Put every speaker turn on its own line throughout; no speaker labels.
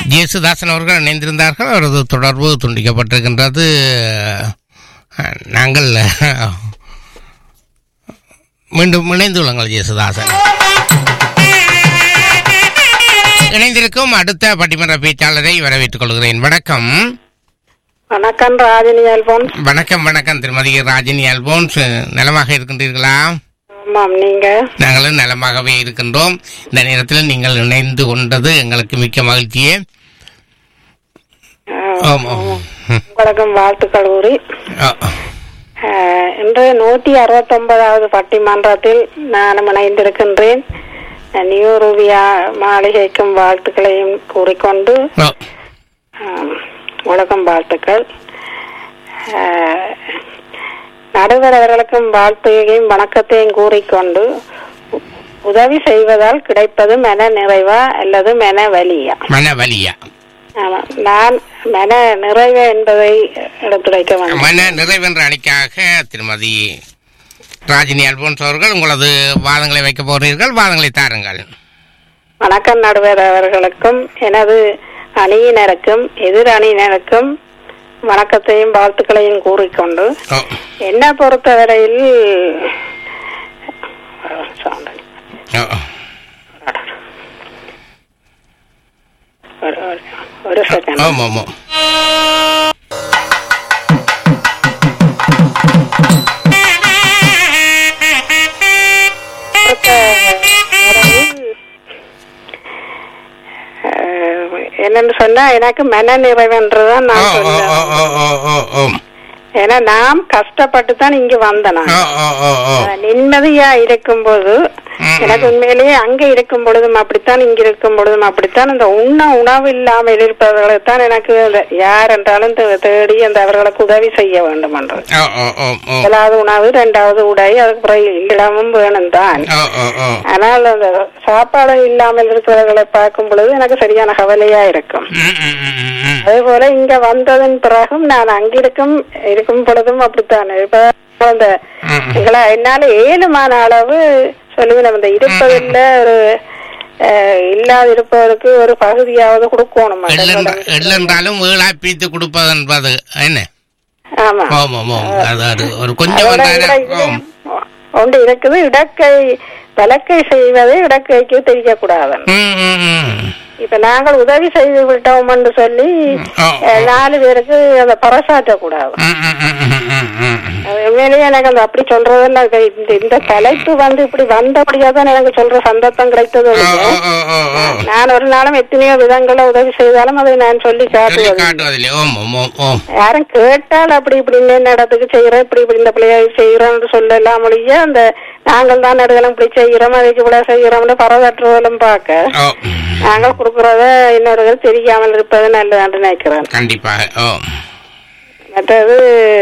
ஜேசுதாசன் அவர்கள் இணைந்திருந்தார்கள் அவரது தொடர்பு துண்டிக்கப்பட்டிருக்கின்றது அஹ், நாங்கள் அஹ், மீண்டும் இணைந்துள்ளங்கள் ஜேசுதாசன் இணைந்திருக்கும் அடுத்த பட்டிமன்ற பேச்சாளரை வரவேற்றுக் கொள்கிறேன் வணக்கம்
வணக்கம் ராஜினி அல்போன்ஸ்
வணக்கம் வணக்கம் திருமதி ராஜினி அல்போன்ஸ் நலமாக இருக்கின்றீர்களா
ஆமாம் நீங்க
நாங்களும் நலமாகவே இருக்கின்றோம் இந்த நேரத்தில் நீங்கள் இணைந்து கொண்டது எங்களுக்கு மிக்க மகிழ்ச்சியே
அஹ்,
ஆமாம் ம்.
உங்களுக்கும் வாழ்த்துக்கள் கூறி
ஆ.
அஹ், இன்று நூற்றி அறுபத்தொன்பதாவது பட்டிமன்றத்தில் நான் இணைந்திருக்கின்றேன் நியூ ரூபியா மாளிகைக்கும் வாழ்த்துக்களையும் கூறிக்கொண்டு
ஆ.
அஹ், உலகம் வாழ்த்துக்கள் அஹ், நடுவர் அவர்களுக்கும் வாழ்த்தையும் வணக்கத்தையும் கூறிக்கொண்டு உ- உதவி செய்வதால் கிடைப்பது மன நிறைவா அல்லது மன வலியா
மன வலியா
ஆமா. நான் மன நிறைவு என்பதை எடுத்துரைக்க வேண்டும்
மன நிறைவென்ற அணிக்காக திருமதி ராஜினி அல்போன்ஸ் அவர்கள் உங்களது வாதங்களை வைக்க போகிறீர்கள் வாதங்களை தாருங்கள்
வணக்கம் நடுவர் அவர்களுக்கும் எனது அணியினருக்கும் எதிர் அணியினருக்கும் வணக்கத்தையும் வாழ்த்துக்களையும் கூறிக்கொண்டு
ஓ.
என்ன பொறுத்தவரையில் sound.
ஓ.
ஒரு- ஒரு- ஒரு செகண்ட்
ஆமாம் ஆமாம்
என்னன்னு சொன்னா எனக்கு மன நிறைவுன்றதான்
ஓ,
நான்
ஓ, ஓ,
சொல்றேன்
ஓ, ஓ, ஓ, ஓ.
ஏன்னா நாம் கஷ்டப்பட்டு தான் இங்க வந்தேன் நான்.
ஓ, ஓ, ஓ, ஓ.
நிம்மதியா இருக்கும்போது
ம்,
எனக்கு உண்மையிலேயே அங்க இருக்கும் பொழுதும் அப்படித்தான் இங்க இருக்கும் பொழுதும் அப்படித்தான் இந்த உண்ண உணவு இல்லாமல் இருப்பவர்களுக்குத்தான் எனக்கு அந்த யார் என்றாலும் தே- தேடி அந்த அவர்களுக்கு உதவி செய்ய வேண்டும் என்று
ஓ, ஓ, ஓ, ஓ.
முதலாவது உணவு இரண்டாவது உடை அதுக்கு பிறகு இடமும் வேணும் தான்
ஓ, ஓ, ஓ.
ஆனால் அந்த சாப்பாடு இல்லாமல் இருக்கிறவர்களை பார்க்கும் பொழுது எனக்கு சரியான கவலையா இருக்கும்
ம், ம், ம், ம், ம்.
அதே போல இங்க வந்ததன் பிறகும் நான் அங்கிருக்கும் இருக்கும் பொழுதும் அப்படித்தான் இப்ப அந்த
ம், ம்.
எங்களை என்னால ஏழுமான அளவு சொல்லுவேன் இந்த இருப்பதில்ல ஒரு அஹ், இல்லாது இருப்பவருக்கு ஒரு பகுதியாவது கொடுக்கணும்
எள்ளென்ற- எள்ளென்றாலும் ஏழா பீத்து கொடுப்பது என்பது என்ன
ஆமா
ஓம் ஓம் ஓம் அது அது ஒரு கொஞ்சம்
அதோட
வந்தாலும்
இதுல
ஓம்
ஒன்று இருக்குது இடக்கை வழக்கை செய்வதை இடக்கைக்கு தெரியக்கூடாது
ம், ம், ம்.
இப்ப நாங்கள் உதவி செய்து விட்டோம் என்று சொல்லி
ஓ,
அஹ், நாலு பேருக்கு அதை பறைசாற்றக்கூடாது
ம், ம், ம், ம், ம், ம்.
அது உண்மையிலேயே எனக்கு அந்த அப்படி சொல்றதுல இந்த இந்த தலைப்பு வந்து இப்படி வந்தபடியா தான் எனக்கு சொல்ற சந்தர்ப்பம் கிடைத்தது
ஓ,
ஒழிய,
ஓ, ஓ, ஓ, ஓ.
நான் ஒரு நாளும் எத்தனையோ விதங்கள உதவி செய்தாலும் அதை நான் சொல்லி
சொல்லி
காட்டுவது
காட்டுவதில்லை ஓம் ஓம் ஓம் ஓம்
யாரும் கேட்டால் அப்படி இப்படி இந்த இடத்துக்கு செய்யறோம் இப்படி இப்படி இந்த பிள்ளைய செய்யறோம்னு சொல்லலாம் ஒழிய அந்த நாங்கள் தான் நடுகளும் இப்படி செய்யறோம் அதுக்கு இவ்வளவு செய்யறோம்னு பரவற்றுவதும் பார்க்க
ஓ
நாங்கள் கொடுக்கறத இன்னொருவர் தெரியாமல் இருப்பது நல்லதான்னு நினைக்கிறேன்
கண்டிப்பாக ஓ
மற்றது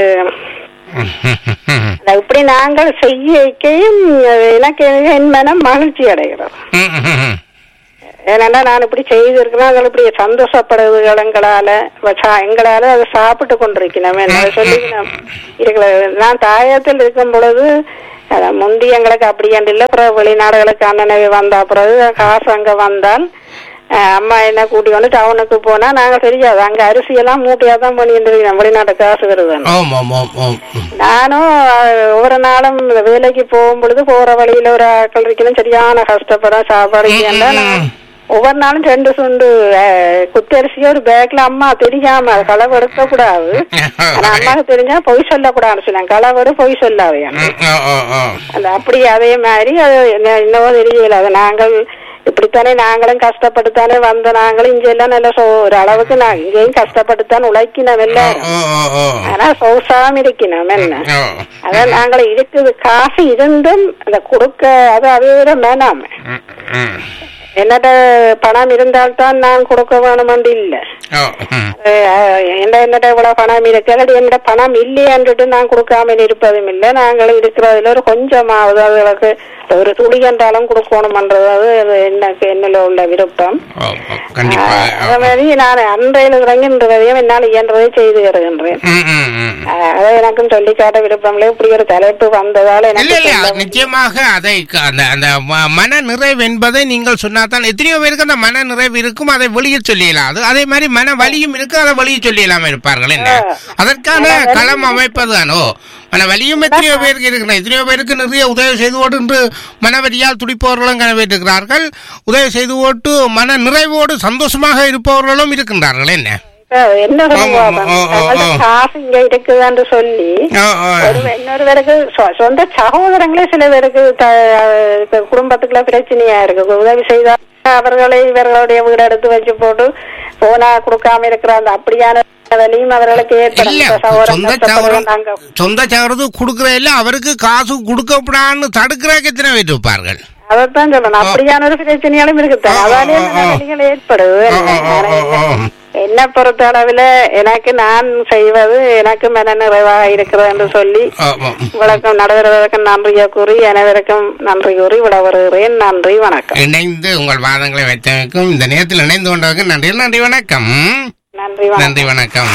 ம், ம், ம், ம்.
அதை இப்படி நாங்கள் செய்யக்கையும் எனக்கு என் மனம் மகிழ்ச்சி அடைகிறது
ம், ம், ம்.
ஏன்னா நான் இப்படி செய்திருக்கிறேன் அதில் இப்படி சந்தோஷப்படுவது எங்களால வச்சா- எங்களால அதை சாப்பிட்டு கொண்டிருக்கிறோம் என்ன சொல்லி நான் இருக்கிற நான் தாயத்தில் இருக்கும் பொழுது அதான் முந்தி எங்களுக்கு அப்படி என்று இல்லை அப்புறம் வெளிநாடுகளுக்கு அண்ணனவை வந்த பிறகு காசு அங்க வந்தால் அஹ், அம்மா என்ன கூட்டி வந்து டவுனுக்கு போனா நாங்க தெரியாது அங்க அரிசி எல்லாம் மூட்டையா தான் பண்ணிட்டு இருக்கோம் வெளிநாட்டு காசு வருதுன்னு
ஓம் ஓம் ஓம் ஓம் ம்.
நானும் அஹ், ஒவ்வொரு நாளும் இந்த வேலைக்கு போகும் பொழுது போற வழியில ஒரு ஆட்கள் இருக்கணும் சரியான கஷ்டப்படுறேன் சாப்பாடு இல்லைன்னா நான் ஒவ்வொரு நாளும் ரெண்டு சுண்டு அஹ், குத்தரிசி ஒரு பேக்ல அம்மா தெரியாம அது களவு எடுக்க கூடாது ஆனா அம்மாவுக்கு தெரிஞ்சா பொய் சொல்லக்கூடாதுன்னு சொன்னாங்க களவோடு பொய் சொல்லாது
ம், ஓ ஓ ஓ
அந்த அப்படி அதே மாதிரி அது என்ன- என்னவோ தெரியல அது நாங்கள் இப்படித்தானே நாங்களும் கஷ்டப்பட்டுத்தானே வந்த நாங்களும் இங்க எல்லாம் நல்ல சோ ஒரு அளவுக்கு நான் இங்கேயும் கஷ்டப்பட்டுத்தான் உழைக்கினோம்
ஓ
எல்லாரும்
ஓ ஓ ஓ
ஆனா சௌசாம இருக்கணும் என்ன
ஓ
அதான் நாங்கள் இருக்குது காசு இருந்தும் அந்த கொடுக்க அது அதே மேனாம
ம், ம்.
என்னட்ட பணம் இருந்தால்தான் நான் கொடுக்க வேணுமென்று இல்லை
ஓ ம்.
என்ன என்னட்ட இவ்வளவு பணம் இருக்கு அல்லது என்னோட பணம் இல்லையன்றுட்டு நான் கொடுக்காம இருப்பதும் இல்லை நாங்கள் இருக்கிறதுல ஒரு கொஞ்சமாவது அதுகளுக்கு ஒரு துளி என்றாலும் கொடுக்கணும்ன்றது அது அது எனக்கு என்னல உள்ள விருப்பம்
ஓ, ஓ, கண்டிப்பா
ஆஹ், அதே மாதிரி நான் அன்றையில் இறங்கின்றதையும் என்னால் இயன்றதை செய்து வருகின்றேன்
ம், ம், ம்.
ஆஹ், அதை எனக்கும் சொல்லி காட்ட விருப்பம் இல்லை இப்படி ஒரு தலைப்பு வந்ததால
இல்ல
எனக்கு
இல்ல
சொல்ல-
நிச்சயமாக அதை க- அந்த அந்த ம- மன நிறைவு என்பதை நீங்கள் சொன்னாதான் எத்தனையோ பேருக்கு அந்த மன நிறைவு இருக்கும் அதை வெளியே சொல்லிடலாம் அது அதே மாதிரி மன வலியும் இருக்கு அதை வெளியே சொல்லிடலாம இருப்பார்கள் என்ன அதற்கான களம் அமைப்பதுதானோ மன வலியும் எத்தனையோ பேருக்கு இருக்கிற எத்தனையோ பேருக்கு நிறைய உதவி செய்து ஓட்டு என்று மனவரியால் துடிப்பவர்களும் கனவேற்றுகிறார்கள் உதவி செய்து ஓட்டு மன நிறைவோடு சந்தோஷமாக இருப்பவர்களும் இருக்கின்றார்கள் என்ன
இப்ப என்ன
ஆமா, ஆமா, ஆ, ஆ, ஆ.
சொல்லுவாங்க காசு இங்க இருக்குதுன்னு சொல்லி
ஓ, ஓ.
ஒரு இன்னொருவருக்கு சொ- சொந்த சகோதரங்களே சில பேருக்கு த- இப்ப குடும்பத்துக்குள்ள பிரச்சனையா இருக்கு உதவி செய்தா அவர்களை இவர்களுடைய வீடு எடுத்து வச்சு போட்டு போனா கொடுக்காம இருக்கிற அந்த அப்படியான வலியும் அவர்களுக்கு ஏற்படும்
இல்ல
இந்த சகோதரன்
சொந்த
கஷ்டப்படுறோம் நாங்க
சவரம் சொந்த சவரது கொடுக்கற இல்ல அவருக்கு காசு கொடுக்கப்படான்னு தடுக்கிறதுக்கு எத்தனை பேர் இருப்பார்கள்
அதைத்தான் சொல்லணும் அப்படியான ஒரு பிரச்சனையாலும் இருக்குதான்
ஆ, ஆ,
அதாலே
ஆ,
இந்த
ஆ.
வலிகள் ஏற்படுது
ஆ, ஆ, ஆ, ஆ, ஆ.
என்ன பொறுத்த அளவுல எனக்கு நான் செய்வது எனக்கு மன நிறைவாக இருக்கிறது என்று சொல்லி
ஆமா.
விளக்கம் நடுவதற்கு நன்றியை கூறி அனைவருக்கும் நன்றி கூறி விட வருகிறேன் நன்றி வணக்கம்
இணைந்து உங்கள் வாதங்களை வைத்தமைக்கும் இந்த நேரத்தில் இணைந்து கொண்டதற்கு நன்றி நன்றி வணக்கம்
நன்றி வணக்கம்
நன்றி வணக்கம்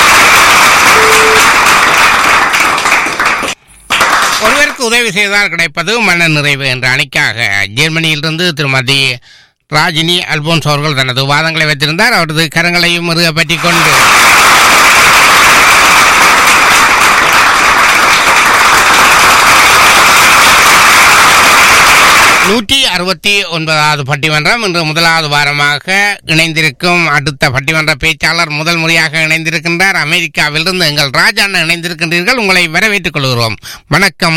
ஒருவருக்கு உதவி செய்தால் கிடைப்பது மன நிறைவு என்ற அணிக்காக ஜெர்மனியிலிருந்து திருமதி ராஜினி அல்போன்ஸ் அவர்கள் தனது வாதங்களை வைத்திருந்தார் அவரது கரங்களையும் முருக பற்றி கொண்டு நூற்றி அறுபத்தி ஒன்பதாவது பட்டிமன்றம் இன்று முதலாவது வாரமாக இணைந்திருக்கும் அடுத்த பட்டிமன்ற பேச்சாளர் முதல் முறையாக இணைந்திருக்கின்றார் அமெரிக்காவிலிருந்து எங்கள் ராஜாண்ணா இணைந்திருக்கின்றீர்கள் உங்களை வரவேற்றுக் கொள்கிறோம் வணக்கம்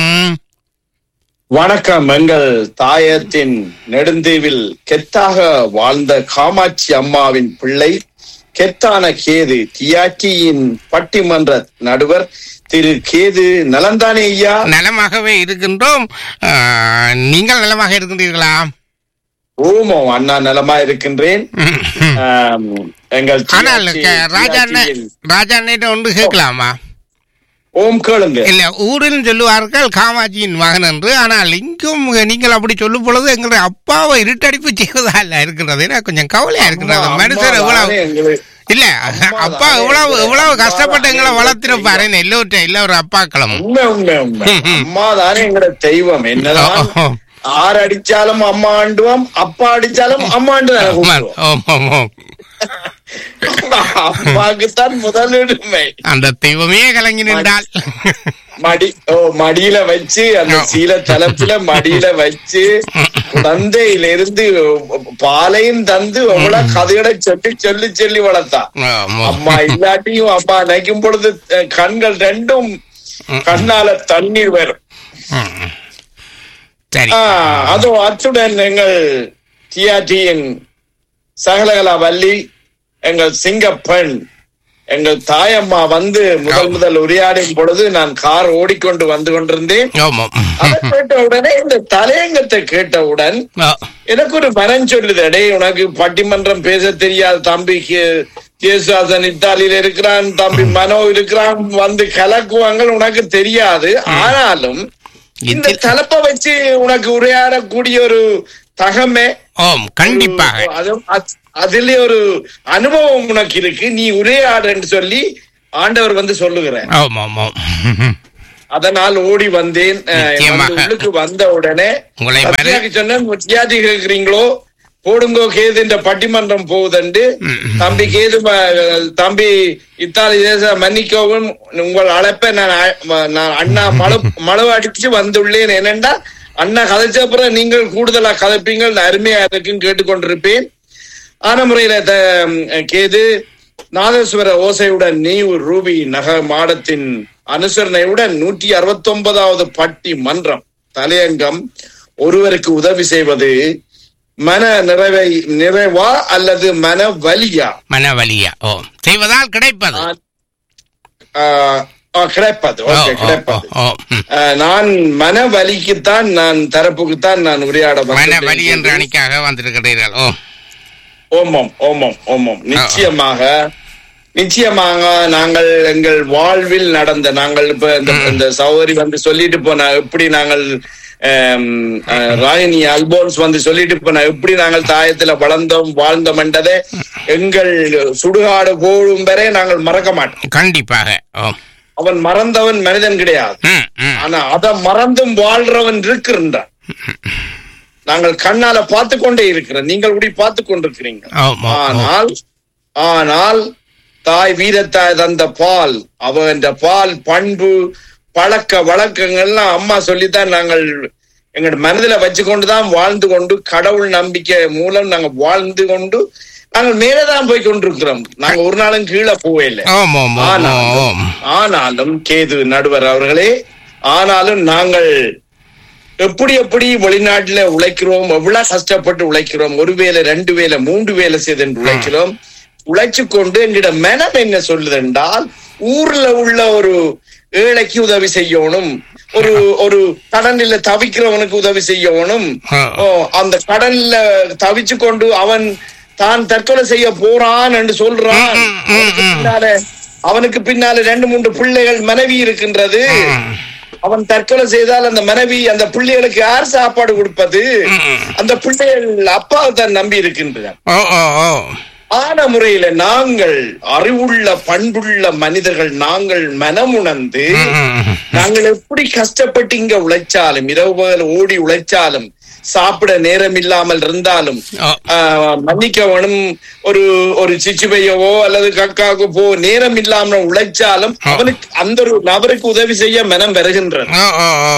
வணக்கம் எங்கள் தாயத்தின் நெடுந்தீவில் கெத்தாக வாழ்ந்த காமாட்சி அம்மாவின் பிள்ளை கெத்தான கேது தியாக்கியின் பட்டிமன்ற நடுவர் திரு கேது நலந்தானே ஐயா
நலமாகவே இருக்கின்றோம் ஆ, நீங்கள் நலமாக இருக்கின்றீர்களா
ஓமோ அண்ணா நலமா இருக்கின்றேன்
ம், ம்.
ஆம், எங்கள்
ஆனால்
தியாச்சி-
ராஜாண்ணே
தியாச்சியில்
ராஜாண்ணேட்ட ஒன்று கேட்கலாமா
ஓம் கேளுங்க
இல்ல ஊரில் சொல்லுவார்கள் காமாட்சியின் மகன் என்று ஆனால் இங்கும் நீங்கள் அப்படி சொல்லும் பொழுது எங்களுடைய அப்பாவை இருட்டடிப்பு செய்வதா இல்ல இருக்கிறது எனக்கு கொஞ்சம் கவலையா இருக்கிறது
அம்மா,
மனுஷர்
அம்மா
எவ்வளவு
தானே எங்களுக்கு-
இல்ல
அம்மா
அப்பா
தானே
எவ்வளவு
எங்களுக்கு-
எவ்வளவு
அம்மா
கஷ்டப்பட்டு எங்களை
தானே
வளர்த்திருப்பாரு
எங்களுக்கு
எல்லோரும் எல்லோரும் அப்பாக்களும்
உண்மை உண்மை உண்மை
ம், ம்.
அம்மா தானே எங்கட தெய்வம் என்னதான்
ஓ, ஓ.
ஆறு அடிச்சாலும் அம்மா ஆண்டுவோம் அப்பா அடிச்சாலும் அம்மா ஆண்டு தானே
ஆமா,
கூப்பிடுவோம்.
ஆமா, ஆமா.
அம்மாக்குத்தான் முதலிடுமை
அந்த தெய்வமே கலங்கி நின்றால்
மடி ஓ மடியில வச்சு அந்த
ஆ.
சீல தலைப்புல மடியில வச்சு தந்தையில இருந்து பாலையும் தந்து அவ்வளவு கதைகளை சொல்லி சொல்லி சொல்லி வளர்த்தா
ஆமா.
அம்மா இல்லாட்டியும் அம்மா நினைக்கும் பொழுது அஹ், கண்கள் ரெண்டும் கண்ணால தண்ணீர் வரும்
ம். சரி
ஆ, அதோ அத்துடன் எங்கள் டிஆர்டியின் சகலகலா வள்ளி எங்கள் சிங்கப்பெண் எங்கள் தாயம்மா வந்து முதல் முதல் உரையாடும் பொழுது நான் கார் ஓடிக்கொண்டு வந்து கொண்டிருந்தேன்
ஆமா
அதை கேட்ட உடனே இந்த தலையங்கத்தை கேட்டவுடன்
ஆ.
எனக்கு ஒரு மனம் சொல்லுது அடே உனக்கு பட்டிமன்றம் பேச தெரியாது தம்பி கே- கேசுவாசன் இத்தாலியில இருக்கிறான் தம்பி மனோ இருக்கிறான் வந்து கலக்குவாங்க உனக்கு தெரியாது ஆனாலும் இந்த
இதில்-
தலைப்பை வச்சு உனக்கு உரையாடக்கூடிய ஒரு தகமை
ஓம் கண்டிப்பாக
ஒரு- அது- அது- அதுல ஒரு அனுபவம் உனக்கு இருக்கு நீ உரையாடுன்னு சொல்லி ஆண்டவர் வந்து சொல்லுகிறார்
ஆமா ஆமா
அதனால் ஓடி வந்தேன் அஹ்,
நிச்சயமாக.
வந்து உள்ளுக்கு வந்த உடனே
உங்களை மறு-
சத்யாக்கு சொன்னேன் தியாஜி கேக்குறீங்களோ போடுங்கோ கேது இந்த பட்டிமன்றம் போகுதுண்டு
ம்.
தம்பி கேது ம- தம்பி இத்தாலி தேச மன்னிக்கவும் உங்கள் அழைப்பை நான் அ- ம- நான் அண்ணா மழு மழு அடிச்சு வந்துள்ளேன் என்னண்டா அண்ணா கதைச்ச அப்புறம் நீங்கள் கூடுதலா கதைப்பீங்கள் அருமையா இருக்குன்னு கேட்டுக்கொண்டிருப்பேன் ஆன முறையில த- கேது நாதேஸ்வர ஓசையுடன் நீவு ரூபி நக மாடத்தின் அனுசரணையுடன் நூற்றி அறுபத்தி ஒன்பதாவது பட்டி மன்றம் தலையங்கம் ஒருவருக்கு உதவி செய்வது மன நிறைவை நிறைவா அல்லது மன வலியா
மனவலியா ஓ செய்வதால் கிடைப்பது
ஆஹ், ஆஹ், கிடைப்பது
ஓ,
ஓகே
ஓ,
கிடைப்பது
ஓ, ஓ, ம்.
ஆஹ், நான் மன வலிக்குத்தான் நான் தரப்புக்குத்தான் நான் உரையாட
மனவலி
வந்திருக்கேன்.
என்ற அணிக்காக வந்திருக்கிறீர்கள் ஓ
ஓமம் ஓமம் ஓமம் நிச்சயமாக நிச்சயமாக நாங்கள் எங்கள் வாழ்வில் நடந்த நாங்கள் இப்ப இந்த இந்த சகோதரி வந்து சொல்லிட்டு போன எப்படி நாங்கள் ஆம், அஹ், ராகினி அல்போன்ஸ் வந்து சொல்லிட்டு இப்ப நான் எப்படி நாங்கள் தாயத்துல வளர்ந்தோம் வாழ்ந்தோம் என்றதை எங்கள் சுடுகாடு போடும் வரை நாங்கள் மறக்க மாட்டோம்
கண்டிப்பாக ஓ
அவன் மறந்தவன் மனிதன் கிடையாது
ம் ம்
ஆனா அதை மறந்தும் வாழ்றவன் இருக்கின்றான் நாங்கள் கண்ணால பார்த்து கொண்டே இருக்கிறோம் நீங்கள் இப்படி பார்த்து கொண்டிருக்கிறீங்க
ஆம், ஆம், ஆம்.
ஆனால் ஆனால் தாய் வீரத்தாய் தந்த பால் அவன் பால் பண்பு பழக்க வழக்கங்கள்லாம் அம்மா சொல்லித்தான் நாங்கள் எங்களோட மனதில வச்சு கொண்டுதான் வாழ்ந்து கொண்டு கடவுள் நம்பிக்கை மூலம் நாங்க வாழ்ந்து கொண்டு நாங்கள் மேலதான் போய் கொண்டிருக்கிறோம் நாங்க ஒரு நாளும் கீழே போவே இல்லை
ஆம் ஆம் ஆம்
ஆனாலும்
ஆம்
ஆனாலும் கேது நடுவர் அவர்களே ஆனாலும் நாங்கள் எப்படி எப்படி வெளிநாட்டுல உழைக்கிறோம் எவ்வளவு கஷ்டப்பட்டு உழைக்கிறோம் ஒரு வேலை ரெண்டு வேலை மூன்று வேலை செய்து உழைக்கிறோம் உழைச்சு கொண்டு எங்கிட்ட மனம் என்ன சொல்லுது என்றால் ஊர்ல உள்ள ஒரு ஏழைக்கு உதவி செய்யணும் ஒரு ஒரு கடனில தவிக்கிறவனுக்கு உதவி செய்யணும்
ஆ.
ஓ, அந்த கடல்ல தவிச்சு கொண்டு அவன் தான் தற்கொலை செய்ய போறான் என்று சொல்றான்
ம், ம்,
அவனுக்கு
ம்.
பின்னால அவனுக்கு பின்னால ரெண்டு மூன்று பிள்ளைகள் மனைவி இருக்கின்றது அவன் தற்கொலை செய்தால் அந்த மனைவி அந்த பிள்ளைகளுக்கு யார் சாப்பாடு கொடுப்பது அந்த பிள்ளைகள் அப்பாவை தான் நம்பி இருக்கின்றன
ஓ ஓ ஓ
ஆன முறையில நாங்கள் அறிவுள்ள பண்புள்ள மனிதர்கள் நாங்கள் மனமுணர்ந்து
ம்.
நாங்கள் எப்படி கஷ்டப்பட்டு இங்க உழைச்சாலும் இரவு பகல் ஓடி உழைச்சாலும் சாப்பிட நேரம் இல்லாமல் இருந்தாலும்
ஓ.
ஆஹ், மன்னிக்க வேணும் ஒரு ஒரு சிச்சுவையவோ அல்லது கக்காவுக்கு போ நேரம் இல்லாமல் உழைச்சாலும் அவனுக்கு அந்த ஒரு நபருக்கு உதவி செய்ய மனம் வருகின்றது
ஓ ஓ ஓ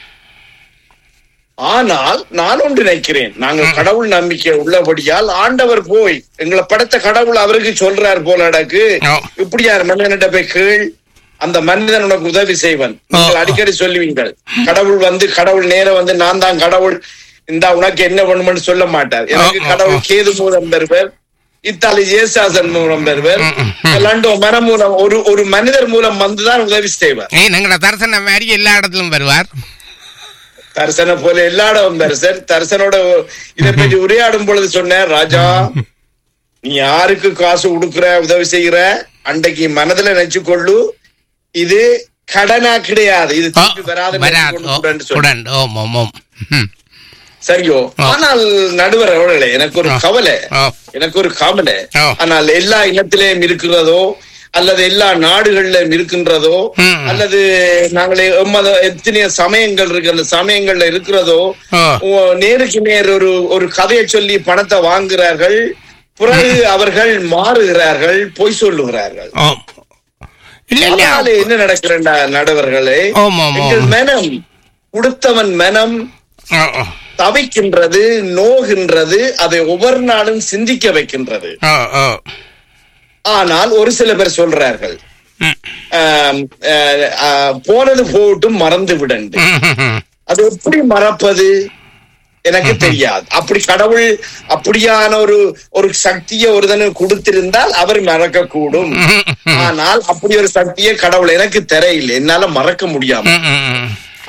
ஆனால் நான் ஒன்று நினைக்கிறேன் நாங்கள் கடவுள் நம்பிக்கை உள்ளபடியால் ஆண்டவர் போய் எங்களை படைத்த கடவுள் அவருக்கு சொல்றார் போல அடக்கு
ஓ.
இப்படியார் மனிதனிட்ட போய் கீழ் அந்த மனிதன் உனக்கு உதவி செய்வன் நீங்கள் அடிக்கடி சொல்லுவீங்கள் கடவுள் வந்து கடவுள் நேரம் வந்து நான் தான் கடவுள் இந்த உனக்கு என்ன வேணும்னு சொல்ல மாட்டார் எனக்கு
ஆ, ஆ,
கடவுள்
ஆ.
கேது மூலம் பெறுவர் இத்தாலி ஜேசாசன் மூலம் பெறுவர்
ம், ம், ம்.
லண்டோ மனம் மூலம் ஒரு ஒரு மனிதர் மூலம் வந்துதான் உதவி செய்வார்
ஏய் எங்களோட தரிசனம் மாதிரி எல்லா இடத்திலும் வருவார்
தரிசன போல எல்லா இடம் தரிசன் தரிசனோட இதை பற்றி உரையாடும் பொழுது சொன்னேன் ராஜா நீ யாருக்கு காசு கொடுக்குற உதவி செய்யற அன்றைக்கு மனதுல நினைச்சு கொள்ளு இது கடனா கிடையாது இது
ஓ,
திருப்பி வராத
வராது ஓ, உடன் ஓம் ஓம் ஓம் ம்.
சரியோ
ஆ.
ஆனால் நடுவர் அவர்களே எனக்கு ஒரு
ஆ.
கவலை
ஓ
எனக்கு ஒரு கவலை
ஆ.
ஆனால் எல்லா இனத்திலேயும் இருக்கிறதோ அல்லது எல்லா நாடுகளிலும் இருக்கின்றதோ
ம்.
அல்லது நாங்களே எம்மத எத்தனையோ சமயங்கள் இருக்கு அந்த சமயங்கள்ல இருக்கிறதோ
ஓ
ஓ, நேருக்கு நேர் ஒரு ஒரு கதையை சொல்லி பணத்தை வாங்குகிறார்கள் பிறகு அவர்கள் மாறுகிறார்கள் பொய் சொல்லுகிறார்கள்
ஓ இல்ல இல்ல
அதனால என்ன நடக்கிற நடுவர்களே
ஆம், ஆம்,
எங்கள்
ஆம்.
மனம் கொடுத்தவன் மனம்
ஓ, ஓ.
தவிக்கின்றது நோகின்றது அதை ஒவ்வொரு நாளும் சிந்திக்க வைக்கின்றது
ஓ ஓ
ஆனால் ஒரு சில பேர் சொல்றார்கள்
ம்.
ஆம், அஹ், அஹ், போனது போட்டும் மறந்து விடண்டு
ம், ம், ம்.
அது எப்படி மறப்பது எனக்கு தெரியாது அப்படி கடவுள் அப்படியான ஒரு ஒரு சக்தியை ஒருதனுக்கு கொடுத்திருந்தால் அவர் மறக்க கூடும்
ம், ம்.
ஆனால் அப்படி ஒரு சக்தியை கடவுள் எனக்கு தெரியல என்னால மறக்க முடியாம
ம், ம், ம்.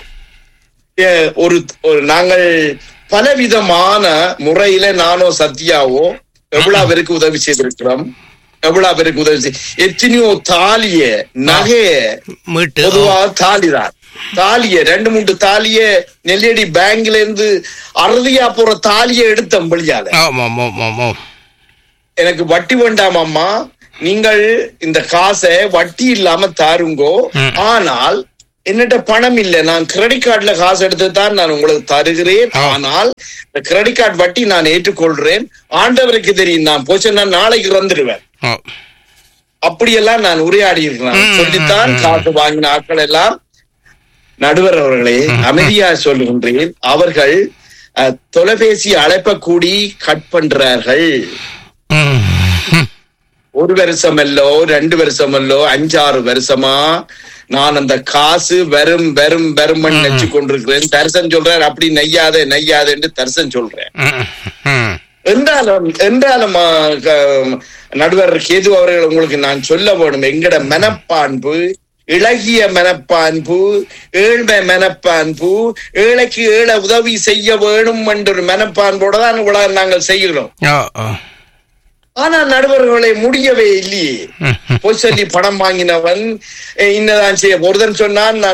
ஏ, ஒரு ஒரு நாங்கள் பலவிதமான முறையில நானோ சத்யாவோ எவ்வளவு பேருக்கு உதவி செய்திருக்கிறோம் எவ்வளவு பேருக்கு உதவி செய் எத்தனையோ தாலிய நகைய
மீட்டு ஓ.
பொதுவா தாலிதான் தாலிய ரெண்டு மூன்று தாலிய நெல்லியடி பேங்க்ல இருந்து அறுதியா போற தாலிய எடுத்த வழியால
ஆம் ஆம் ஆம் ஆம் ஆம்
எனக்கு வட்டி வேண்டாம் அம்மா நீங்கள் இந்த காசை வட்டி இல்லாம தாருங்கோ
ம்.
ஆனால் என்னட்ட பணம் இல்ல நான் கிரெடிட் கார்டுல காசு எடுத்து தான் நான் உங்களுக்கு தருகிறேன்
ஆ.
ஆனால் இந்த கிரெடிட் கார்டு வட்டி நான் ஏற்றுக்கொள்றேன் ஆண்டவருக்கு தெரியும் நான் போச்சேன்னா நாளைக்கு வந்துடுவேன்
ஓ
அப்படியெல்லாம் நான் உரையாடி இருக்கிறேன்
ம்,
சொல்லித்தான்
ம்,
காசு வாங்கின ஆட்கள் எல்லாம் நடுவர் அவர்களே அமைதியா சொல்லுகின்றேன் அவர்கள் அஹ், தொலைபேசி அழைப்ப கூடி கட் பண்றார்கள்
ம், ம்.
ஒரு வருஷம் அல்லோ ரெண்டு வருஷம் அல்லோ அஞ்சாறு வருஷமா நான் அந்த காசு வெறும் வெறும் வெறும் நினைச்சு கொண்டிருக்கிறேன் தரிசன் சொல்றார் அப்படி நெய்யாதே நெய்யாதேன்னு தரிசன் சொல்றேன்
ம், ம்.
என்றாலும் என்றாலும் ஆ, க- நடுவர் கேது அவர்கள் உங்களுக்கு நான் சொல்ல வேணும் எங்கட மனப்பான்பு இளகிய மனப்பான்பு ஏழ்மை மனப்பான்பு ஏழைக்கு ஏழை உதவி செய்ய வேணும் என்ற ஒரு மனப்பான்போட தான் இவ்வளவு நாங்கள் செய்கிறோம்
ஓ ஓ
ஆனா நடுவர்களை முடியவே இல்லையே
ம், ம்.
போய் சொல்லி பணம் வாங்கினவன் அஹ், இன்னதான் செய்ய ஒருத்தன் சொன்னான் நான்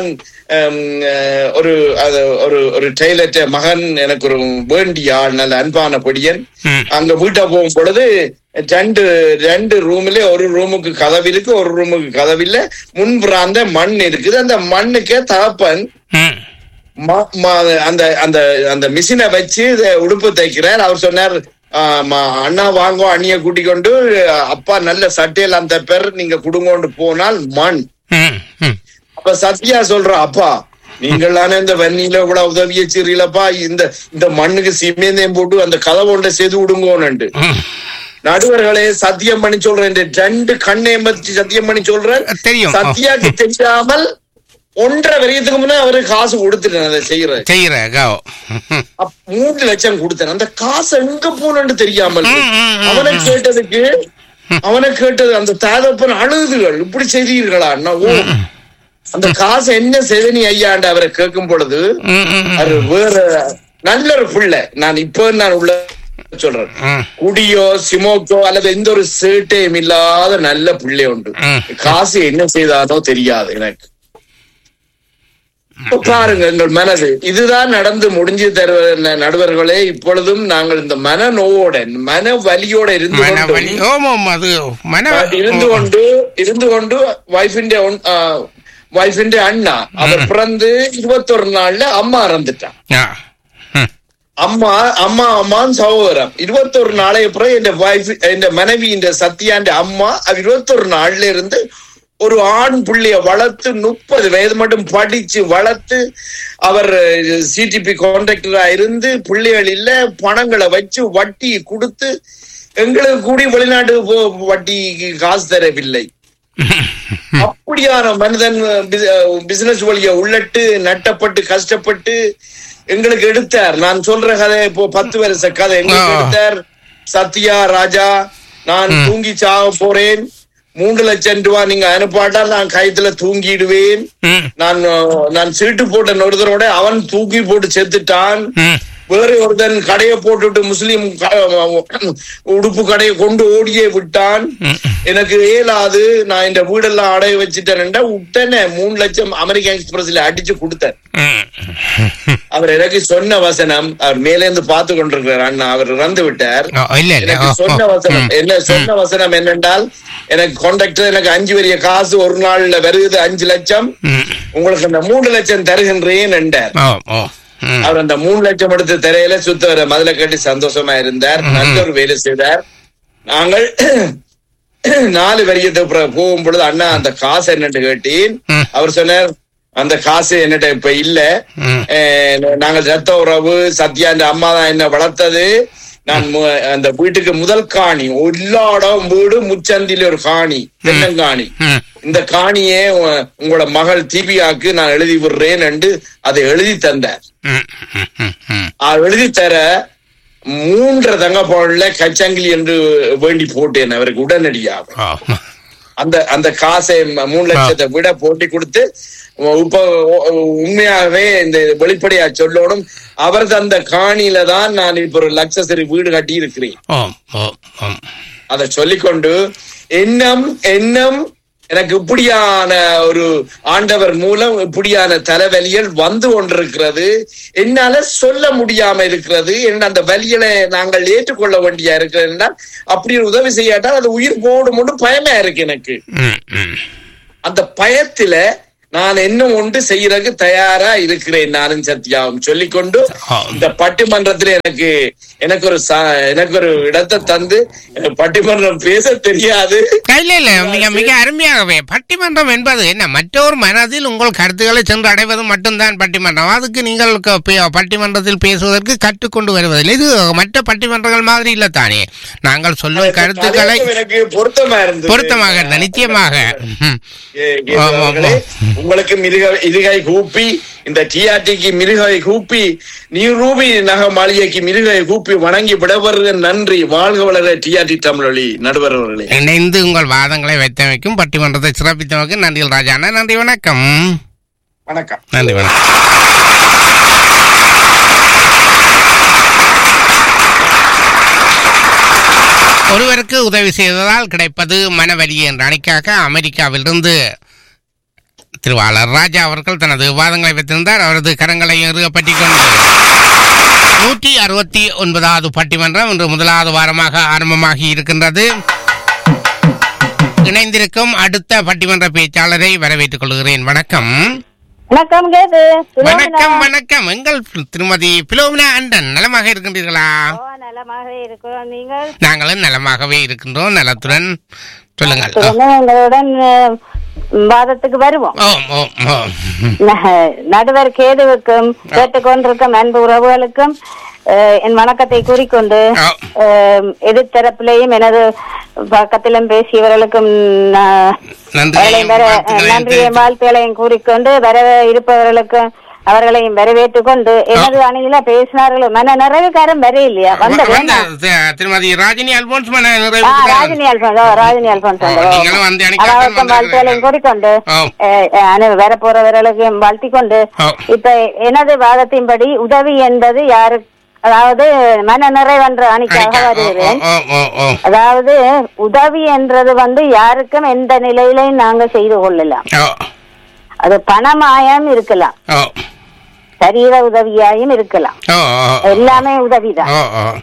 ஹம், அஹ், ஒரு அது ஒரு ஒரு டெய்லர்ட்ட மகன் எனக்கு ஒரு வேண்டிய ஆள் நல்ல அன்பான பொடியன்
ம்.
அங்க வீட்டை போகும் பொழுது ரெண்டு ரெண்டு ரூம்ல ஒரு ரூமுக்கு கதவு இருக்கு ஒரு ரூமுக்கு கதவு இல்ல முன்புறாந்த மண் இருக்குது அந்த மண்ணுக்கே தகப்பன்
ம்.
ம- ம- அந்த அந்த அந்த மிஷினை வச்சு இத உடுப்பு தைக்கிறார் அவர் சொன்னார் "ஆ, ம- அண்ணா வாங்கோ அண்ணிய கூட்டிக் கொண்டு அப்பா நல்ல சட்டையெல்லாம் தப்பர் நீங்க குடுங்கொண்டு போனால் மண்
ம். ம்.
அப்ப சத்யா சொல்ற அப்பா நீங்களான இந்த வன்னியில கூட உதவிய சிறிலப்பா இந்த இந்த மண்ணுக்கு சிமேந்தயம் போட்டு அந்த கதவு ஒன்றை செய்து விடுங்கோன்னு
ம்.
நடுவர்களே சத்தியம் பண்ணி சொல்றேன் இந்த ரெண்டு கண்ணையும் பத்தி சத்தியம் பண்ணி சொல்றேன்
தெரியும்.
சத்யாக்கு தெரியாமல் ஒன்றரை வரையத்துக்கு முன்னே அவரு காசு கொடுத்துட்டேன் அதை செய்யறது
செய்யற கோ ம்.
அப்ப மூன்று லட்சம் கொடுத்தேன் அந்த காசு எங்க போனன்னு தெரியாமல்
ம், ம், ம்,
அவனை
ம்.
கேட்டதுக்கு அவனை கேட்டது அந்த தாதப்பன் அழுதுகள் இப்படி செய்தீர்களா அண்ணா ஓ அந்த காசு என்ன செய்தனி ஐயாண்டு அவரை கேட்கும் பொழுது
ம். ம். ம்.
அது வேற நல்ல ஒரு பிள்ளை நான் இப்ப நான் உள்ள சொல்றேன்
ம்.
குடியோ சிமோக்கோ அல்லது எந்த ஒரு சேட்டையும் இல்லாத நல்ல பிள்ளை உண்டு
ம்.
காசு என்ன செய்தானோ தெரியாது எனக்கு இப்ப பாருங்க எங்கள் மனது இதுதான் நடந்து முடிஞ்சு தருவ ந- நடுவர்களே இப்பொழுதும் நாங்கள் இந்த மன நோவோட மன வலியோட இருந்து
மன
கொண்டும்,
வலி ஓம் ஓம் அது மன
இருந்து கொண்டு இருந்து கொண்டு வைஃபிന്റെ வைஃபிന്റെ அண்ணா அவர் பிறந்து இருபத்தொரு நாள்ல அம்மா இறந்துட்டான்
ஆ. ம்.
அம்மா அம்மா அம்மான்னு சகோதரம் இருபத்தொரு நாளை அப்புறம் என் வைஃப் என் மனைவி இந்த சத்யாண்ட அம்மா அவ இருபத்தொரு நாள்ல இருந்து ஒரு ஆண் புள்ளைய வளர்த்து முப்பது வயது மட்டும் படிச்சு வளர்த்து அவர் சிடிபி கான்ட்ராக்டரா இருந்து பிள்ளைகள் இல்ல பணங்களை வச்சு வட்டி கொடுத்து எங்களுக்கு கூடி வெளிநாட்டுக்கு போ வட்டிக்கு காசு தரவில்லை அப்படியான மனிதன் பிசினஸ் வழிய உள்ளட்டு நட்டப்பட்டு கஷ்டப்பட்டு எங்களுக்கு எடுத்தார் நான் சொல்ற கதை இப்போ பத்து வருஷ கதை எங்களுக்கு
ஆ.
எடுத்தார் சத்யா ராஜா நான் தூங்கி சாக போறேன் மூன்று லட்சம் ரூபாய் நீங்க அனுப்பாட்டா நான் கயத்துல தூங்கிடுவேன்
ம்.
நான் அஹ், நான் சீட்டு போட்ட ஒருத்தரோட அவன் தூக்கி போட்டு செத்துட்டான்
ம்.
வேற ஒருத்தன் கடையை போட்டுட்டு முஸ்லீம் க- உடுப்பு கடையை கொண்டு ஓடியே விட்டான் எனக்கு இயலாது நான் இந்த வீடெல்லாம் அடைய வச்சுட்டேன்டா உடனே மூணு லட்சம் அமெரிக்கன் எக்ஸ்பிரஸ்ல அடிச்சு கொடுத்தேன்
ம்.
அவர் எனக்கு சொன்ன வசனம் அவர் மேல இருந்து பார்த்து கொண்டிருக்கிறார் அண்ணா அவர் இறந்து விட்டார்
ஓ, இல்ல இல்ல
எனக்கு
ஓ,
சொன்ன
ஓ.
வசனம்
ம்.
என்ன சொன்ன வசனம் என்னென்றால் எனக்கு கான்ட்ராக்டர் எனக்கு அஞ்சு வரிய காசு ஒரு நாள்ல வருது அஞ்சு லட்சம்
ம்.
உங்களுக்கு அந்த மூணு லட்சம் தருகின்றேன் என்றார்
ஓ ஓ ம்.
அவர் அந்த மூணு லட்சம் எடுத்து திரையில சுத்தவரை மதுல கட்டி சந்தோஷமா இருந்தார் நல்ல ஒரு வேலை செய்தார் நாங்கள் நாலு வரியத்தை போகும் பொழுது அண்ணா அந்த காசு என்னன்னு கேட்டேன்
ம்.
அவர் சொன்னார் அந்த காசு என்னட்ட இப்ப இல்ல
ம்.
அஹ், நாங்கள் ரத்த உறவு சத்யா அந்த அம்மா தான் என்ன வளர்த்தது நான் மு- அந்த வீட்டுக்கு முதல் காணி எல்லா இடம் வீடு முச்சந்தில ஒரு காணி தென்னங்காணி
ம்.
இந்த காணியே உ- உங்களோட மகள் தீபியாக்கு நான் எழுதி விடுறேன் என்று அதை எழுதி தந்தார்
ம். ம். ம். ம்.
அவர் எழுதி தர மூன்று தங்க பவுன்ல கச்சங்கிலி என்று வேண்டி போட்டேன் அவருக்கு உடனடியாக
ஓ.
அந்த அந்த காசை ம- மூணு லட்சத்தை விட போட்டி கொடுத்து இப்ப உண்மையாகவே இந்த வெளிப்படையா சொல்லணும் அவர் தந்த காணியில தான் நான் இப்ப ஒரு லட்சசரி வீடு கட்டி இருக்கிறேன்
ஓம் ஓம் ஓம்
அதை சொல்லிக்கொண்டு எண்ணம் எண்ணம் எனக்கு இப்படியான ஒரு ஆண்டவர் மூலம் இப்படியான தலைவலிகள் வந்து கொண்டிருக்கிறது என்னால சொல்ல முடியாம இருக்கிறது என்ன அந்த வலிகளை நாங்கள் ஏற்றுக்கொள்ள வேண்டியா இருக்கிறது என்றால் அப்படி ஒரு உதவி செய்யாட்டால் அது உயிர் போடும் மட்டும் பயமா இருக்கு எனக்கு
ம். ம்.
அந்த பயத்துல நான் இன்னும் ஒன்று செய்யறதுக்கு தயாரா இருக்கிறேன் நானும் சத்யாவும் சொல்லிக்கொண்டு
ஆ.
இந்த பட்டிமன்றத்துல எனக்கு எனக்கு ஒரு ச- எனக்கு ஒரு இடத்தை தந்து எனக்கு பட்டிமன்றம் பேச தெரியாது
இல்ல இல்ல மிக மிக அருமையாகவே பட்டிமன்றம் என்பது என்ன மற்றொரு மனதில் உங்கள் கருத்துக்களை சென்று அடைவது மட்டும்தான் பட்டிமன்றம் அதுக்கு நீங்கள் க- பே- பட்டிமன்றத்தில் பேசுவதற்கு கற்றுக்கொண்டு வருவதில்லை இது மற்ற பட்டிமன்றங்கள் மாதிரி இல்ல தானே நாங்கள் சொல்லும் கருத்துக்களை
தலைப்பு எனக்கு பொருத்தமா இருந்தது
பொருத்தமாக இருந்த நிச்சயமாக ம்.
ஏ, கே,
ஆமா,
அவர்களே,
ஆமா.
உங்களுக்கு மிருக இருகை கூப்பி இந்த டிஆர்டிக்கு மிருகை கூப்பி நீரூபி நக மாளிகைக்கு மிருகை கூப்பி வணங்கி விடவர்கள் நன்றி வாழ்க வளர டிஆர்டி தமிழொலி நடுவர் அவர்களே
இணைந்து உங்கள் வாதங்களை வைத்தமைக்கும் பட்டிமன்றத்தை சிறப்பித்தமைக்கும் நன்றிகள் ராஜாண்ணா நன்றி வணக்கம்
வணக்கம்
நன்றி வணக்கம் ஒருவருக்கு உதவி செய்ததால் கிடைப்பது மனவலி என்ற அணிக்காக அமெரிக்காவிலிருந்து திருவாளர் ராஜா அவர்கள் தனது விவாதங்களை வைத்திருந்தார் அவரது கரங்களை இறுகப்பற்றி கொண்டு நூற்றி அறுபத்தி ஒன்பதாவது பட்டிமன்றம் இன்று முதலாவது வாரமாக ஆரம்பமாகி இருக்கின்றது இணைந்திருக்கும் அடுத்த பட்டிமன்ற பேச்சாளரை வரவேற்றுக் கொள்கிறேன் வணக்கம்
வணக்கம் கேது
வணக்கம் வணக்கம் எங்கள் திருமதி பிலோமினா அண்டன் நலமாக இருக்கின்றீர்களா
நலமாக இருக்கிறோம் நீங்கள்
நாங்களும் நலமாகவே இருக்கின்றோம் நலத்துடன் சொல்லுங்கள் ஓ,
சொல்லுங்க, எங்களுடன் அஹ், வாதத்துக்கு வருவோம்
ஓம் ஓம் ஓம்
ந- நடுவர் கேதுவுக்கும் கேட்டுக்கொண்டிருக்கும் அன்பு உறவுகளுக்கும் அஹ், என் வணக்கத்தை கூறிக்கொண்டு
ஓ,
அஹ், எதிர்த்தரப்பிலேயும் எனது பக்கத்திலும் பேசியவர்களுக்கும் நான்
நன்றி
அவர்களையும் வர
வாழ்த்துக்களையும்
நன்றியை
தெரிவித்து-
வாழ்த்துக்களையும் கூறிக்கொண்டு வர இருப்பவர்களுக்கு அவர்களையும் வரவேற்றுக் கொண்டு எனது அணியில பேசினார்கள் மன நிறைவுக்காரன் வர இல்லையா வந்த
வந்த
வேண்டாம்
தி- திருமதி ராஜினி அல்போன்ஸ் மன
ஆ,
நிறைவுக்கு
ராஜினி அல்போன்ஸ் ஓ, ராஜினி அல்போன்ஸ்
ஓ, நீங்களும் வந்து அணிக்காக
அவருக்கும்
வந்தவர்கள்
வாழ்த்துக்களையும் கூறிக்கொண்டு
ஓ.
அஹ், அஹ், வர போறவர்களுக்கும் வாழ்த்திக் கொண்டு
ஓ.
இப்ப எனது வாதத்தின்படி உதவி என்பது யாரு அதாவது மன நிறைவென்ற அணிக்காக
அணிக்கா- ஓ,
வருகிறேன்
ஓ, ஓ, ஓ.
அதாவது உதவி என்றது வந்து யாருக்கும் எந்த நிலையிலையும் நாங்க செய்து கொள்ளலாம்
ஓ,
அது பணமாயம் இருக்கலாம்
ஓ,
சரீர உதவியாயும் இருக்கலாம்
ஓ, ஓ,
எல்லாமே உதவிதான்
ஓ, ஓ.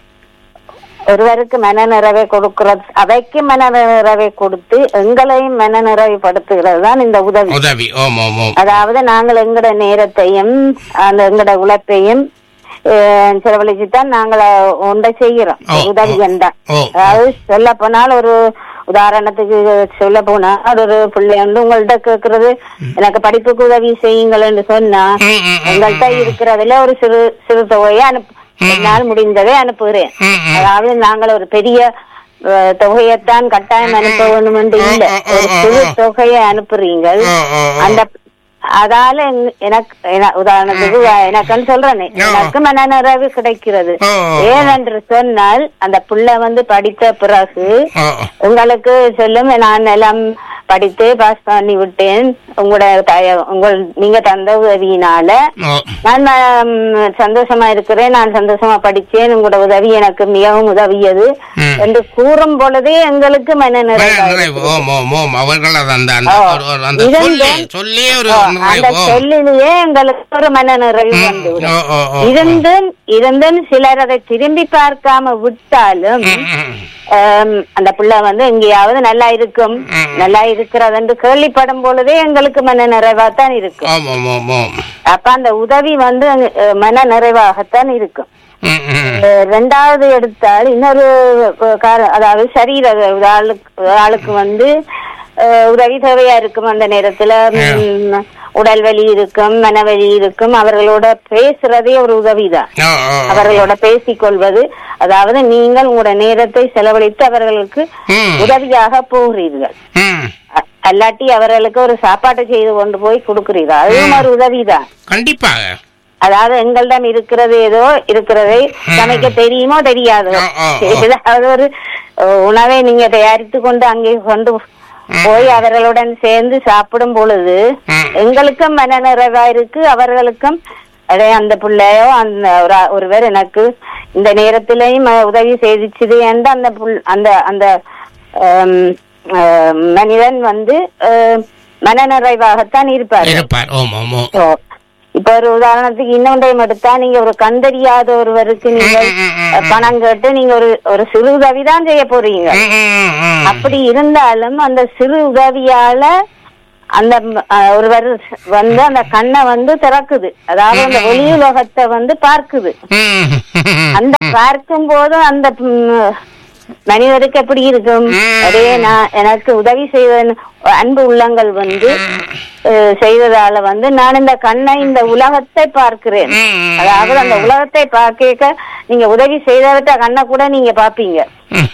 ஒருவருக்கு மன நிறைவை கொடுக்கிறது அவைக்கு மன நிறைவை கொடுத்து எங்களையும் மன நிறைவுபடுத்துகிறது தான் இந்த உதவி
உதவி ஓம் ஓம் ஓம்
அதாவது நாங்கள் எங்கட நேரத்தையும் அந்த எங்கட உழைப்பையும் அஹ், செலவழிச்சுதான் நாங்கள் ஒன்றை செய்கிறோம்
ஓ,
உதவி
ஓ.
என்றால்
ஓ,
அதாவது சொல்ல போனால் ஒரு உதாரணத்துக்கு சொல்ல போனா ஒரு பிள்ளை வந்து உங்கள்ட்ட கேக்குறது எனக்கு படிப்புக்கு உதவி செய்யுங்கள் என்று சொன்னா
ம், ம், ம்,
உங்கள்கிட்ட இருக்கிறதுல ஒரு சிறு சிறு தொகையை அனுப்பு என்னால் முடிந்ததை அனுப்புகிறேன்
ம், ம்.
அதாவது நாங்கள் ஒரு பெரிய அஹ், தொகையைத்தான் கட்டாயம் அனுப்ப வேண்டும் என்று இல்ல
ம், ம்,
ஒரு
ம்,
சிறு
ம்.
தொகையை அனுப்புறீங்கள்
ஓ, ஓ, ஓ.
அந்த அதால எங்க- எனக்கு என- உதாரணத்துக்கு எனக்குன்னு சொல்றேன் எனக்கு மன நிறைவு கிடைக்கிறது
ஓ, ஓ,
ஏனென்று சொன்னால் அந்த புள்ள வந்து படித்த பிறகு
ஓ,
உங்களுக்கு சொல்லும் நான் எல்லாம் படித்து பாஸ் பண்ணி விட்டேன் உங்களோட தய- உங்கள் நீங்க தந்த உதவியினால
ஓ.
நான் ம், சந்தோஷமா இருக்கிறேன் நான் சந்தோஷமா படிச்சேன் உங்களோட உதவி எனக்கு மிகவும் உதவியது
ம்.
என்று கூறும் பொழுதே எங்களுக்கு மன
மன
நிறைவு
நிறைவு ஓம் ஓம் ஓம் அவர்கள் அது அந்த அந்த
ஓ.
ஒரு- ஒரு- அந்த
இதன்
சொல்லி
தான்-
சொல்லி ஒரு
ஓ, அந்த
நிறைவு ஓ.
சொல்லிலேயே எங்களுக்கு ஒரு மன நிறைவு
ம்,
வந்துவிடும்
ஓ, ஓ, ஓ.
இருந்தும் இருந்தும் சிலர் அதை திரும்பி பார்க்காம விட்டாலும்
ம், ம்.
ஆம், அந்த பிள்ளை வந்து எங்கேயாவது நல்லா இருக்கும்
ம்.
நல்லா இருக்கிறது என்று கேள்விப்படும் பொழுதே எங்களுக்கு மன நிறைவாத்தான் இருக்கும்
ஓம் ஓம் ஓம் ஓம்
அப்ப அந்த உதவி வந்து அஹ், மன நிறைவாகத்தான் இருக்கும்
ம், ம்.
அஹ், ரெண்டாவது எடுத்தால் இன்னொரு அஹ், கார- அதாவது சரீர ஒரு ஆளுக்கு ஒரு ஆளுக்கு வந்து அஹ், உதவி தேவையா இருக்கும் அந்த நேரத்துல ம், உடல் வலி இருக்கும் மனவலி இருக்கும் அவர்களோட பேசுறதே ஒரு உதவிதான்
ஓ, ஓ, ஓ.
அவர்களோட பேசிக்கொள்வது அதாவது நீங்கள் உங்களோட நேரத்தை செலவழித்து அவர்களுக்கு
ம்.
உதவியாக போகிறீர்கள்
ம்.
அ- அல்லாட்டி அவர்களுக்கு ஒரு சாப்பாட்டை செய்து கொண்டு போய் கொடுக்கிறீர்கள் அதுவும் ஒரு உதவிதான்
கண்டிப்பாக
அதாவது எங்களிடம் இருக்கிறது ஏதோ இருக்கிறதை சமைக்க தெரியுமோ தெரியாதோ
ஆ, ஆ, ஆ.
ஏதாவது ஒரு அஹ், உணவை நீங்க தயாரித்து கொண்டு அங்கே கொண்டு போய் அவர்களுடன் சேர்ந்து சாப்பிடும் பொழுது
ம்.
எங்களுக்கும் மன நிறைவா இருக்கு அவர்களுக்கும் அதே அந்த பிள்ளையோ அந்த ஒரு- ஒருவர் எனக்கு இந்த நேரத்திலையும் அஹ், உதவி செய்திச்சுது என்று அந்த புள்- அந்த அந்த ஆம், அஹ், மனிதன் வந்து அஹ், மனநிறைவாகத்தான் இருப்பார்
இருப்பார் ஓம் ஓம் ஓம்
ஓ. இப்ப ஒரு உதாரணத்துக்கு இன்னொன்றையும் எடுத்தா நீங்க ஒரு கண்டறியாத ஒருவருக்கு நீங்கள்
ம், ம், ம்,
அஹ், பணம் கேட்டு நீங்க ஒரு ஒரு சிறு உதவி தான் செய்ய போறீங்க
ம், ம், ம்.
அப்படி இருந்தாலும் அந்த சிறு உதவியால அந்த ம், அஹ், ஒருவர் வந்து அந்த கண்ணை வந்து திறக்குது அதாவது அந்த ஒளி உலகத்தை வந்து பார்க்குது
ம், ம்.
அந்த பார்க்கும் போது அந்த ம், மனிதருக்கு எப்படி இருக்கும்
ம்.
அதே நான் எனக்கு உதவி செய்த அன்பு உள்ளங்கள் வந்து அஹ், செய்ததால வந்து நான் இந்த கண்ணை இந்த உலகத்தை பார்க்கிறேன்
ம்.
அதாவது அந்த உலகத்தை பார்க்க நீங்க உதவி செய்தவற்ற கண்ணை கூட நீங்க பாப்பீங்க
ம்.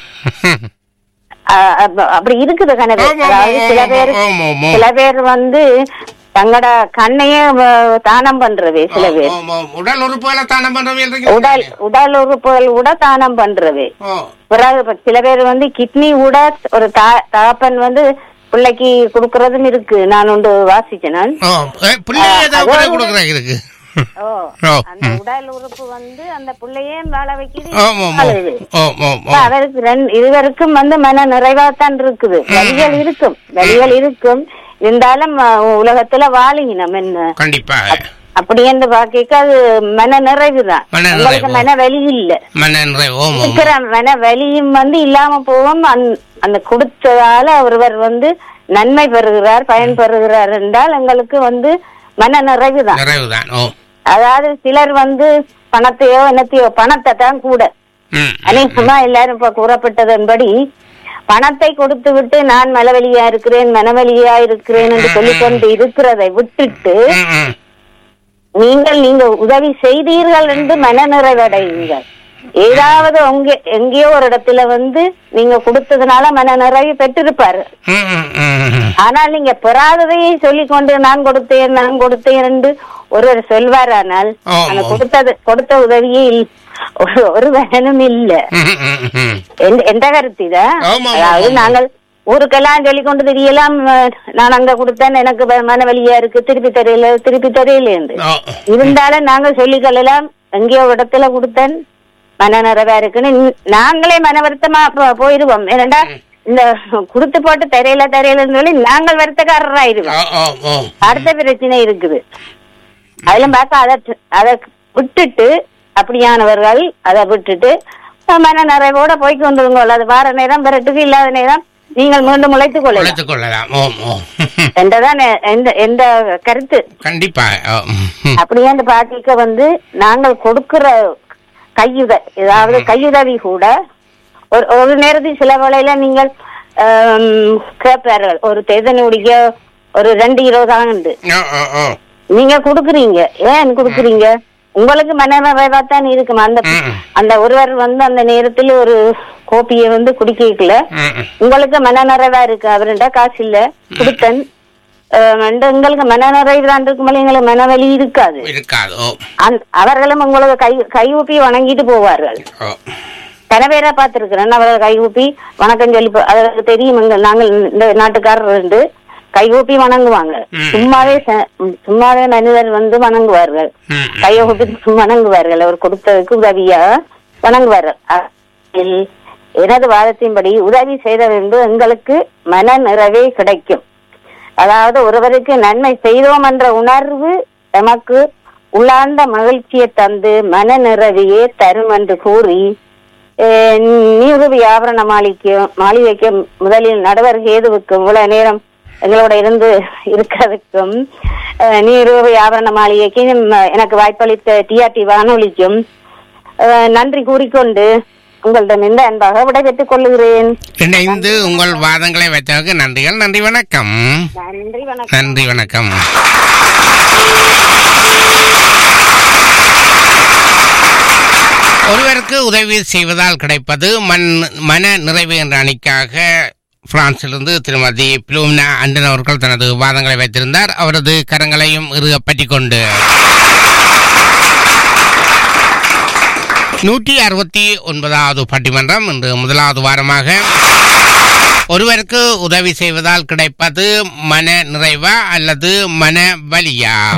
அஹ், அப்ப- அப்படி இருக்குது கனவு
ஆமா,
அதாவது சில
ஆமா,
பேர்
ஆமா, ஆமா.
சில பேர் வந்து தங்களோட கண்ணையே அஹ், தானம் பண்றது சில பேர்
ஓம், ஓம். உடல் உறுப்புகளை தானம் பண்றவங்க
உடல் உடல் உறுப்புகள் கூட தானம் பண்றது
ஓ
பிறகு இப்ப சில பேர் வந்து கிட்னி கூட ஒரு தா- தகப்பன் வந்து பிள்ளைக்கு கொடுக்கறதும் இருக்கு நான் ஒன்று வாசிச்சேன் நான்
ஓ ஏ, பிள்ளைங்க
ஆ,
ஏதாவது கூட
அதாவது-
கொடுக்குறாங்க இருக்கு
ஓ
ஓ
அந்த உடல் உறுப்பு வந்து அந்த பிள்ளையே வாழ வைக்குது
ஓம் ஓம்
வாழுது.
ஓம் ஓம்
அப்ப அவருக்கு ரெண்டு இருவருக்கும் வந்து மன நிறைவாத்தான் இருக்குது வலிகள் இருக்கும் வலிகள் இருக்கும் இருந்தாலும் அஹ், உலகத்துல வாழுகினம் என்ன
கண்டிப்பாக
அப்படி என்று பாக்க அது மன நிறைவுதான்
மன நிறைவு.
உங்களுக்கு மன வலி இல்ல
மன நிறைவு ஓம் ஓம்
இருக்கிற மன வலியும் வந்து இல்லாம போவோம் அந்த- அந்த கொடுத்ததால ஒருவர் வந்து நன்மை பெறுகிறார் பயன் பெறுகிறார் என்றால் எங்களுக்கு வந்து மன நிறைவுதான்
நிறைவுதான் ஓ
அதாவது சிலர் வந்து பணத்தையோ என்னத்தையோ பணத்தை தான் கூட
ம்
அநேகமா எல்லாரும் இப்ப கூறப்பட்டதன்படி பணத்தை கொடுத்து விட்டு நான் மலவலியா இருக்கிறேன் மனவலியா இருக்கிறேன் என்று சொல்லிக்கொண்டு இருக்கிறதை விட்டுட்டு
ம், ம்.
நீங்கள் நீங்க உதவி செய்தீர்கள் என்று மனநிறைவடையுங்கள் ஏதாவது உங்க எங்கேயோ ஒரு இடத்துல வந்து நீங்க கொடுத்ததுனால மனநிறைவு பெற்றிருப்பாரு
ம், ம், ம், ம்.
ஆனால் நீங்க பெறாததையே சொல்லிக் கொண்டு நான் கொடுத்தேன் நான் கொடுத்தேன் என்று ஒருவர் சொல்வாரானால்
ஆமா.
அந்த கொடுத்தது கொடுத்த உதவியே இல்- ஒரு- ஒரு பயனும் இல்ல
ம், ம், ம்.
எந்த- எந்த கருத்து இத
ஆமா, ஆமா,
அதாவது
ஆமா.
நாங்கள் ஊருக்கெல்லாம் சொல்லி கொண்டு தெரியலாம் அஹ், நான் அங்க கொடுத்தேன் எனக்கு ப- மனவலியா இருக்கு திருப்பி தெரியல திருப்பி தெரியல என்று
ஓ.
இருந்தாலும் நாங்க சொல்லிக் கொள்ளலாம் எங்கேயோ ஒரு இடத்துல கொடுத்தேன் மன நிறைவா இருக்குன்னு ந- நாங்களே மன வருத்தமா போ- போயிருவோம் ஏனண்டா இந்த கொடுத்து போட்டு தெரியல தெரியலன்னு சொல்லி நாங்கள் வருத்தக்காரராயிருவோம்
ஓ, ஓ, ஓ.
அடுத்த பிரச்சனை இருக்குது அதுல பார்க்க அதை அதை விட்டுட்டு அப்படியானவர்கள் அதை விட்டுட்டு அஹ், மன நிறைவோட போய் கொண்டுருங்க அது வார நேரம் பிறட்டுக்கு இல்லாத நேரம் நீங்கள் மீண்டும் உழைத்துக் கொள்ளலாம்
உழைத்துக் கொள்ளலாம் ஓம் ஓம்
என்றதான் எ- எந்த எந்த கருத்து
கண்டிப்பாக ஓ. ம்.
அப்படியே அந்த பாட்டிக்கு வந்து நாங்கள் கொடுக்கிற கையுத ஏதாவது கையுதவி கூட ஒரு ஒரு நேரத்தில் சில வேளையில நீங்கள் ஆம், கேட்பார்கள் ஒரு தேதனை குடிக்க ஒரு ரெண்டு இருபதாங்க உண்டு
ஓ, ஓ, ஓ.
நீங்க குடுக்குறீங்க ஏன் குடுக்குறீங்க உங்களுக்கு மனநிறைவா தான் இருக்கும் அந்த
ம்.
அந்த ஒருவர் வந்து அந்த நேரத்தில் ஒரு கோப்பியை வந்து குடிக்கல
ம், ம்.
உங்களுக்கு மனநிறைவா இருக்கு அவர்கிட்ட காசு இல்ல கொடுத்தன் அஹ், வந்து உங்களுக்கு மனநிறைவு தான் இருக்கும் போது எங்களுக்கு மனவலி இருக்காது
இருக்காது ஓ
அந்த- அவர்களும் உங்களுக்கு கை கை ஊப்பி வணங்கிட்டு போவார்கள்
ஓ
பல பேரா பார்த்திருக்கிறேன் அவர்கள் கை ஊப்பி வணக்கம் சொல்லி போ- அவர்களுக்கு தெரியும் எங்க நாங்கள் இந்த நாட்டுக்காரர் வந்து கை ஊப்பி வணங்குவாங்க
ம்.
சும்மாவே ச- ம், சும்மாவே மனிதர் வந்து வணங்குவார்கள்
ம், ம்.
கையை ஊப்பி வணங்குவார்கள் அவர் கொடுத்ததுக்கு உதவியா வணங்குவார்கள் அ- இல்- எனது வாதத்தின்படி உதவி செய்ததென்று எங்களுக்கு மன நிறைவே கிடைக்கும் அதாவது ஒருவருக்கு நன்மை செய்தோம் என்ற உணர்வு எமக்கு உள்ளார்ந்த மகிழ்ச்சியை தந்து மன நிறைவையே தரும் என்று கூறி அஹ், நீருவி ஆபரண மாளிகைக்கு மாளிகைக்கு முதலில் நடுவர் கேதுவுக்கும் இவ்வளவு நேரம் எங்களோட இருந்து இருக்கிறதுக்கும் அஹ், நீருவி ஆபரண மாளிகைக்கு நம்ம- எனக்கு வாய்ப்பளித்த டிஆர்டி வானொலிக்கும் அஹ், நன்றி கூறிக்கொண்டு உங்களிடம் இந்த அன்பாக விடைபெற்றுக் கொள்ளுகிறேன்
இணைந்து உங்கள் வாதங்களை வைத்ததற்கு நன்றிகள் நன்றி வணக்கம்
நன்றி வணக்கம்
நன்றி வணக்கம் ஒருவருக்கு உதவி செய்வதால் கிடைப்பது மண் மன நிறைவு என்ற அணிக்காக பிரான்சிலிருந்து திருமதி பிளூம்னா அண்டன் அவர்கள் தனது வாதங்களை வைத்திருந்தார் அவரது கரங்களையும் இறுக பற்றிக் கொண்டு நூற்றி அறுபத்தி ஒன்பதாவது பட்டிமன்றம் இன்று முதலாவது வாரமாக ஒருவருக்கு உதவி செய்வதால் கிடைப்பது மன நிறைவா அல்லது மன வலியா